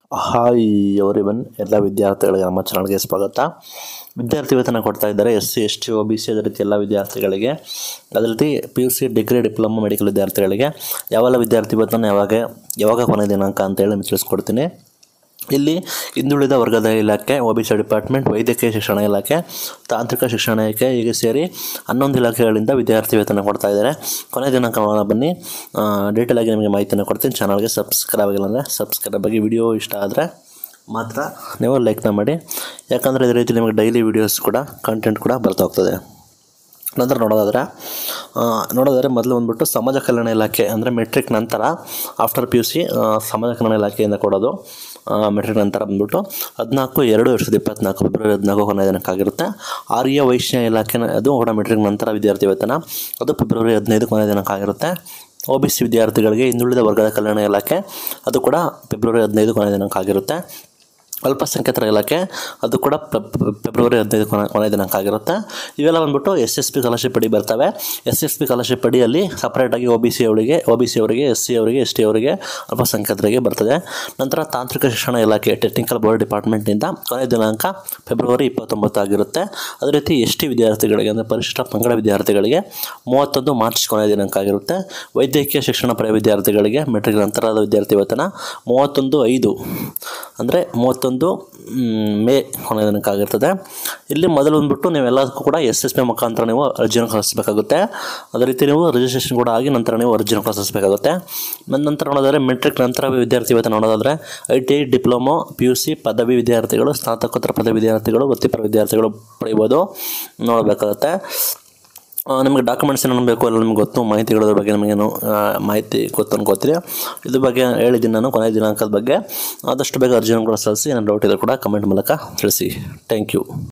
hi everyone ಎಲ್ಲ ವಿದ್ಯಾರ್ಥಿಗಳಿಗೆ ನಮ್ಮ ಚಾನಲ್ಗೆ ಸ್ವಾಗತ ವಿದ್ಯಾರ್ಥಿ ವೇತನ ಕೊಡ್ತಾ ಇದ್ದಾರೆ S C S T O B C ಅದೇ ರೀತಿ ಎಲ್ಲ ವಿದ್ಯಾರ್ಥಿಗಳಿಗೆ ಅದೇ ರೀತಿ P U C degree diploma medical ವಿದ್ಯಾರ್ಥಿಗಳಿಗೆ ಯಾವೆಲ್ಲ ವಿದ್ಯಾರ್ಥಿ ವೇತನ ಯಾವಾಗ ಯಾವಾಗ ಕೊನೆ ದಿನಾಂಕ ಅಂತೇಳಿ ನಿಮ್ಗೆ ತಿಳಿಸ್ಕೊಡ್ತೀನಿ ಇಲ್ಲಿ ಹಿಂದುಳಿದ ವರ್ಗದ ಇಲಾಖೆ ಒ ಬಿ ಸಿ ಡಿಪಾರ್ಟ್ಮೆಂಟ್ ವೈದ್ಯಕೀಯ ಶಿಕ್ಷಣ ಇಲಾಖೆ ತಾಂತ್ರಿಕ ಶಿಕ್ಷಣ ಇಲಾಖೆ ಹೀಗೆ ಸೇರಿ ಹನ್ನೊಂದು ಇಲಾಖೆಗಳಿಂದ ವಿದ್ಯಾರ್ಥಿ ವೇತನ ಕೊಡ್ತಾ ಇದ್ದಾರೆ ಕೊನೆ ದಿನಾಂಕ ನೋಡೋಣ ಬನ್ನಿ ಡೀಟೇಲ್ ಆಗಿ ನಿಮಗೆ ಮಾಹಿತಿಯನ್ನು ಕೊಡ್ತೀನಿ ಚಾನಲ್ಗೆ ಸಬ್ಸ್ಕ್ರೈಬ್ ಆಗಿಲ್ಲ ಅಂದರೆ ಸಬ್ಸ್ಕ್ರೈಬ್ ಆಗಿ ವಿಡಿಯೋ ಇಷ್ಟ ಆದರೆ ಮಾತ್ರ ನೀವು ಲೈಕ್ನ ಮಾಡಿ ಯಾಕಂದರೆ ಇದೇ ರೀತಿ ನಿಮಗೆ ಡೈಲಿ ವೀಡಿಯೋಸ್ ಕೂಡ ಕಂಟೆಂಟ್ ಕೂಡ ಬರ್ತಾ ಹೋಗ್ತದೆ ನಂತರ ನೋಡೋದಾದರೆ ಆ, ನೋಡೋದಾದರೆ ಮೊದಲು ಬಂದ್ಬಿಟ್ಟು ಸಮಾಜ ಕಲ್ಯಾಣ ಇಲಾಖೆ ಅಂದರೆ ಮೆಟ್ರಿಕ್ ನಂತರ ಆಫ್ಟರ್ ಪಿ ಯು ಸಿ ಸಮಾಜ ಕಲ್ಯಾಣ ಇಲಾಖೆಯಿಂದ ಕೊಡೋದು ಮೆಟ್ರಿಕ್ ನಂತರ ಬಂದ್ಬಿಟ್ಟು ಹದಿನಾಲ್ಕು ಎರಡು ಎರಡು ಸಾವಿರದ ಇಪ್ಪತ್ನಾಲ್ಕು ಫೆಬ್ರವರಿ ಹದಿನಾಲ್ಕು ಕೊನೆಯ ದಿನಕ್ಕಾಗಿರುತ್ತೆ ಆರ್ಯ ವೈಶ್ಯ ಇಲಾಖೆ ಅದು ಕೂಡ ಮೆಟ್ರಿಕ್ ನಂತರ ವಿದ್ಯಾರ್ಥಿ ವೇತನ ಅದು ಫೆಬ್ರವರಿ ಹದಿನೈದು ಕೊನೆಯ ದಿನಕ್ಕಾಗಿರುತ್ತೆ ಒ ಬಿ ಸಿ ವಿದ್ಯಾರ್ಥಿಗಳಿಗೆ ಹಿಂದುಳಿದ ವರ್ಗದ ಕಲ್ಯಾಣ ಇಲಾಖೆ ಅದು ಕೂಡ ಫೆಬ್ರವರಿ ಹದಿನೈದು ಕೊನೆಯ ದಿನಾಂಕ ಅಲ್ಪಸಂಖ್ಯಾತರ ಇಲಾಖೆ ಅದು ಕೂಡ ಫೆಬ್- ಫೆಬ್ರವರಿ ಹದಿನೈದು ಕೊನೆ ಕೊನೆ ದಿನಾಂಕ ಆಗಿರುತ್ತೆ ಇವೆಲ್ಲ ಬಂದ್ಬಿಟ್ಟು ಎಸ್ ಎಸ್ ಪಿ ಸ್ಕಾಲರ್ಶಿಪ್ ಅಡಿ ಬರ್ತವೆ ಎಸ್ ಎಸ್ ಪಿ ಸ್ಕಾಲರ್ಶಿಪ್ ಅಡಿಯಲ್ಲಿ ಸಪ್ರೇಟಾಗಿ ಒ ಬಿ ಸಿ ಅವರಿಗೆ ಒ ಬಿ ಸಿ ಅವರಿಗೆ ಎಸ್ ಸಿ ಅವರಿಗೆ ಎಸ್ ಟಿ ಅವರಿಗೆ ಅಲ್ಪಸಂಖ್ಯಾತರಿಗೆ ಬರ್ತದೆ ನಂತರ ತಾಂತ್ರಿಕ ಶಿಕ್ಷಣ ಇಲಾಖೆ ಟೆಕ್ನಿಕಲ್ ಬೋರ್ಡ್ ಡಿಪಾರ್ಟ್ಮೆಂಟ್ನಿಂದ ಕೊನೆ ದಿನಾಂಕ ಫೆಬ್ರವರಿ ಇಪ್ಪತ್ತೊಂಬತ್ತು ಆಗಿರುತ್ತೆ ಅದೇ ರೀತಿ ಎಸ್ ಟಿ ವಿದ್ಯಾರ್ಥಿಗಳಿಗೆ ಅಂದರೆ ಪರಿಶಿಷ್ಟ ಪಂಗಡ ವಿದ್ಯಾರ್ಥಿಗಳಿಗೆ ಮೂವತ್ತೊಂದು ಮಾರ್ಚ್ ಕೊನೆಯ ದಿನಾಂಕ ಆಗಿರುತ್ತೆ ವೈದ್ಯಕೀಯ ಶಿಕ್ಷಣ ಪಡೆಯುವ ವಿದ್ಯಾರ್ಥಿಗಳಿಗೆ ಮೆಟ್ರಿಕ್ ನಂತರದ ವಿದ್ಯಾರ್ಥಿ ವೇತನ ಮೂವತ್ತೊಂದು ಐದು ಅಂದರೆ ಮೂವತ್ತೊಂದು ಮ್, ಮೇ ಕೊನೆಯ ದಿನಾಂಕ ಆಗಿರ್ತದೆ ಇಲ್ಲಿ ಮೊದಲು ಬಂದ್ಬಿಟ್ಟು ನೀವೆಲ್ಲದಕ್ಕೂ ಕೂಡ ಎಸ್ ಎಸ್ ಪಿ ಮುಖಾಂತರ ನೀವು ಅರ್ಜಿಯನ್ನು ಕಳಿಸ್ಬೇಕಾಗುತ್ತೆ ಅದೇ ರೀತಿ ನೀವು ರಿಜಿಸ್ಟ್ರೇಷನ್ ಕೂಡ ಆಗಿ ನಂತರ ನೀವು ಅರ್ಜಿಯನ್ನು ಕಳಿಸಬೇಕಾಗುತ್ತೆ ನನ್ನ ನಂತರ ನೋಡೋದಾದ್ರೆ ಮೆಟ್ರಿಕ್ ನಂತರ ವಿದ್ಯಾರ್ಥಿ ವೇತನ ನೋಡೋದಾದ್ರೆ I T I diploma P U C ಪದವಿ ವಿದ್ಯಾರ್ಥಿಗಳು ಸ್ನಾತಕೋತ್ತರ ಪದವಿ ವಿದ್ಯಾರ್ಥಿಗಳು ವೃತ್ತಿಪರ ವಿದ್ಯಾರ್ಥಿಗಳು ಪಡೆಯಬೋದು ನೋಡಬೇಕಾಗುತ್ತೆ ಆ, ನಿಮಗೆ ಡಾಕ್ಯುಮೆಂಟ್ಸ್ ಏನೇನು ಬೇಕು ಎಲ್ಲ ನಿಮ್ಗೆ ಗೊತ್ತು ಮಾಹಿತಿಗಳ ಬಗ್ಗೆ ನಿಮಗೇನು ಆ, ಮಾಹಿತಿ ಗೊತ್ತು ಅನ್ಕೋತೀರಿ ಇದ್ರ ಬಗ್ಗೆ ಹೇಳಿದ್ದೀನಿ ನಾನು ಕೊನೆಯ ದಿನಾಂಕದ ಬಗ್ಗೆ ಆದಷ್ಟು ಬೇಗ ಅರ್ಜಿಯನ್ನು ಕೂಡ ಸಲ್ಲಿಸಿ ಏನಾದ್ರು ಡೌಟ್ ಇದ್ರೂ ಕೂಡ ಕಮೆಂಟ್ ಮೂಲಕ ತಿಳಿಸಿ ಥ್ಯಾಂಕ್ ಯು